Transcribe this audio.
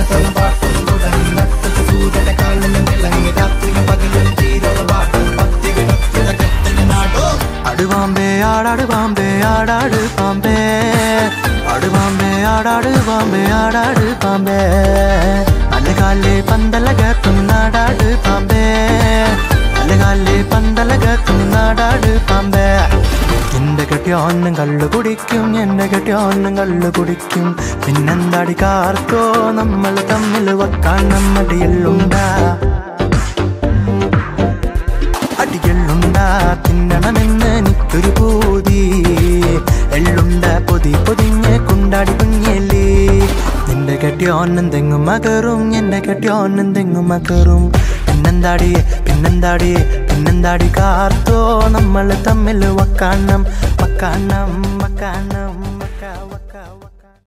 നർത്തനം പാട്ടും തുടങ്ങി നട്ടത്ത് സൂര്യനെ കാണുന്ന തിളങ്ങി രാത്രിയും പകലും തീരോ പാട്ടും പത്തി വിടത്തി തകത്തിന് നാടോ അടുപാമ്പേ ആടാട് പാമ്പേ ആടാട് പാമ്പേ അടുപാമ്പേ ആടാട് പാമ്പേ ആടാട് പാമ്പേ അലകാലെ പന്തലകത്തും നാടാട് പാമ്പേ അലകാലെ പന്തലകത്തും നാടാട് പാമ്പേ എന്റെ കെട്ടിയോന്നും കള്ളു കുടിക്കും എന്റെ കെട്ടിയോന്നും കള്ളു കുടിക്കും പിന്നെന്താടി കാർക്കോ നമ്മൾ തമ്മിൽ വെക്കാൻ നമ്മടിയെല്ലുണ്ടാ അടികളുണ്ടാ തിന്നണമെന്ന് എനിക്കൊരു പൂതി എള്ളുണ്ട പൊതി പൊതിഞ്ഞ് കുണ്ടാടി കുഞ്ഞല്ലേ നിന്റെ കെട്ടിയോന്നും തെങ്ങും മകറും എന്റെ കെട്ടിയോന്നും തെങ്ങും മകറും പിന്നെന്താടി പിന്നെന്താടി പിന്നെന്താടി കാർത്തോ നമ്മൾ തമ്മിൽ വക്കാണം വക്കാണം വക്കാണം